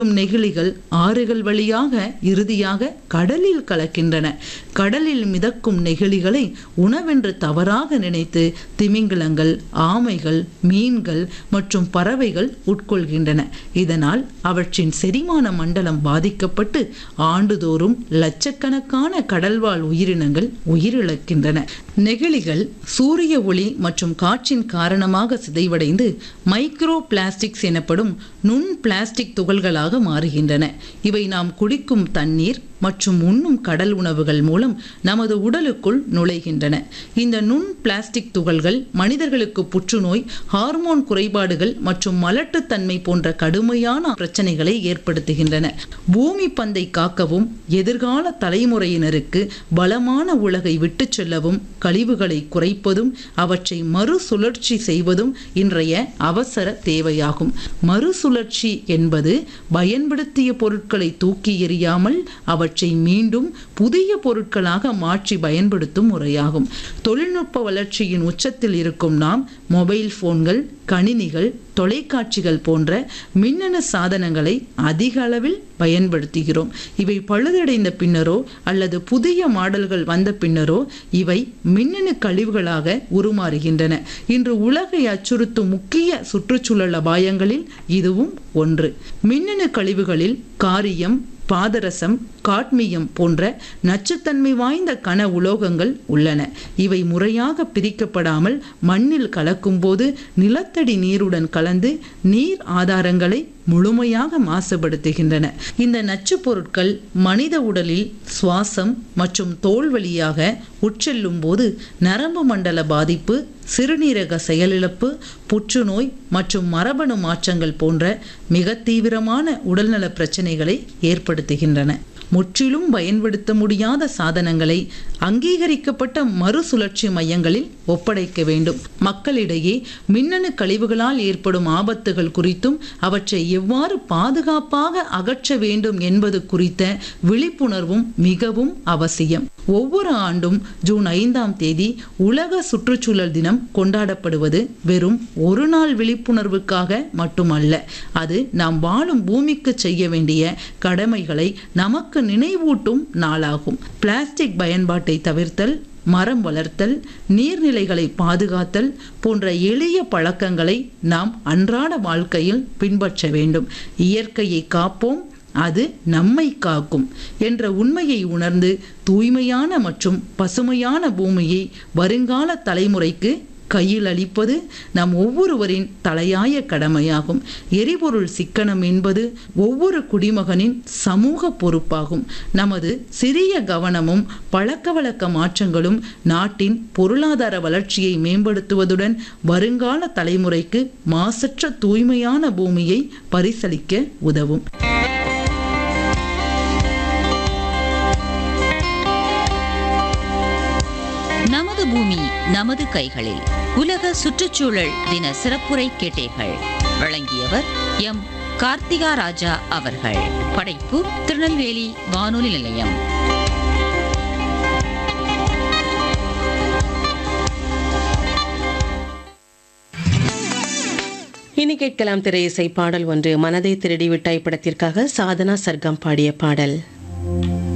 நெகிழிகள் ஆறுகள் வழியாக இறுதியாக கடலில் கலக்கின்றன கடலில் மிதக்கும் நெகிழிகளை உணவென்று தவறாக நினைத்து திமிங்கிலங்கள் ஆமைகள் மீன்கள் மற்றும் பறவைகள் உட்கொள்கின்றன இதனால் அவற்றின் செரிமான மண்டலம் பாதிக்கப்பட்டு ஆண்டுதோறும் லட்சக்கணக்கான கடல்வாழ் உயிரினங்கள் உயிரிழக்கின்றன நெகிழிகள் சூரிய ஒளி மற்றும் காற்றின் காரணமாக சிதைவடைந்து மைக்ரோ பிளாஸ்டிக்ஸ் எனப்படும் நுண் பிளாஸ்டிக் துகள்களாக மாறுகின்றன இவை நாம் குடிக்கும் தண்ணீர் மற்றும் உண்ணும் கடல் உணவுகள் மூலம் நமது உடலுக்குள் நுழைகின்றன இந்த நுண் பிளாஸ்டிக் துகள்கள் மனிதர்களுக்கு புற்றுநோய் ஹார்மோன் குறைபாடுகள் மற்றும் மலட்டுத்தன்மை போன்ற கடுமையான பிரச்சனைகளை ஏற்படுத்துகின்றன பூமி பந்தை காக்கவும் எதிர்கால தலைமுறையினருக்கு பலமான உலகை விட்டுச் செல்லவும் கழிவுகளை குறைப்பதும் அவற்றை மறுசுழற்சி செய்வதும் இன்றைய அவசர தேவையாகும் மறுசுழற்சி என்பது பயன்படுத்திய பொருட்களை தூக்கி எறியாமல் அவற்றை மீண்டும் புதிய பொருட்களாக மாற்றி பயன்படுத்தும் முறையாகும் தொழில்நுட்ப வளர்ச்சியின் உச்சத்தில் இருக்கும் நாம் மொபைல் போன்கள் கணினிகள் தொலைக்காட்சிகள் போன்ற மின்னணு சாதனங்களை அதிக அளவில் பயன்படுத்துகிறோம் இவை பழுதடைந்த பின்னரோ அல்லது புதிய மாடல்கள் வந்த பின்னரோ இவை மின்னணு கழிவுகளாக உருமாறுகின்றன இன்று உலகை அச்சுறுத்தும் முக்கிய சுற்றுச்சூழல் அபாயங்களில் இதுவும் ஒன்று மின்னணு கழிவுகளில் காரியம் பாதரசம் காட்மியம் போன்ற நச்சுத்தன்மை வாய்ந்த கன உலோகங்கள் உள்ளன இவை முறையாக பிரிக்கப்படாமல் மண்ணில் கலக்கும்போது நிலத்தடி நீருடன் கலந்து நீர் ஆதாரங்களை முழுமையாக மாசுபடுத்துகின்றன இந்த நச்சுப் பொருட்கள் மனித உடலில் சுவாசம் மற்றும் தோல் வழியாக உட்செல்லும் போது நரம்பு மண்டல பாதிப்பு சிறுநீரக செயலிழப்பு புற்றுநோய் மற்றும் மரபணு மாற்றங்கள் போன்ற மிக தீவிரமான உடல்நல பிரச்சனைகளை ஏற்படுத்துகின்றன முற்றிலும் பயன்படுத்த முடியாத சாதனங்களை அங்கீகரிக்கப்பட்ட மறுசுழற்சி மையங்களில் ஒப்படைக்க வேண்டும் மக்களிடையே மின்னணு கழிவுகளால் ஏற்படும் ஆபத்துகள் குறித்தும் அவற்றை எவ்வாறு பாதுகாப்பாக அகற்ற வேண்டும் என்பது குறித்த விழிப்புணர்வும் மிகவும் அவசியம் ஒவ்வொரு ஆண்டும் ஜூன் ஐந்தாம் தேதி உலக சுற்றுச்சூழல் தினம் கொண்டாடப்படுவது வெறும் ஒரு நாள் விழிப்புணர்வுக்காக மட்டுமல்ல அது நாம் வாழும் பூமிக்கு செய்ய வேண்டிய கடமைகளை நமக்கு நினைவூட்டும் நாளாகும் பிளாஸ்டிக் பயன்பாட்டை தவிர்த்தல் மரம் வளர்த்தல் நீர்நிலைகளை பாதுகாத்தல் போன்ற எளிய பழக்கங்களை நாம் அன்றாட வாழ்க்கையில் பின்பற்ற வேண்டும் இயற்கையை காப்போம் அது நம்மை காக்கும் என்ற உண்மையை உணர்ந்து தூய்மையான மற்றும் பசுமையான பூமியை வருங்கால தலைமுறைக்கு கையில் அளிப்பது நம் ஒவ்வொருவரின் தலையாய கடமையாகும் எரிபொருள் சிக்கனம் என்பது ஒவ்வொரு குடிமகனின் சமூக பொறுப்பாகும் நமது சிறிய கவனமும் பழக்க வழக்க மாற்றங்களும் நாட்டின் பொருளாதார வளர்ச்சியை மேம்படுத்துவதுடன் வருங்கால தலைமுறைக்கு மாசற்ற தூய்மையான பூமியை பரிசளிக்க உதவும் நமது பூமி நமது கைகளில் உலக சுற்றுச்சூழல் தின சிறப்புரை கேட்டீர்கள் வழங்கியவர் எம் கார்த்திகா ராஜா அவர்கள் படைப்பு திருநெல்வேலி வானொலி நிலையம் இனி கேட்கலாம் திரை இசை பாடல் ஒன்று மனதை திருடி விட்டாய் படத்திற்காக சாதனா சர்க்கம் பாடிய பாடல்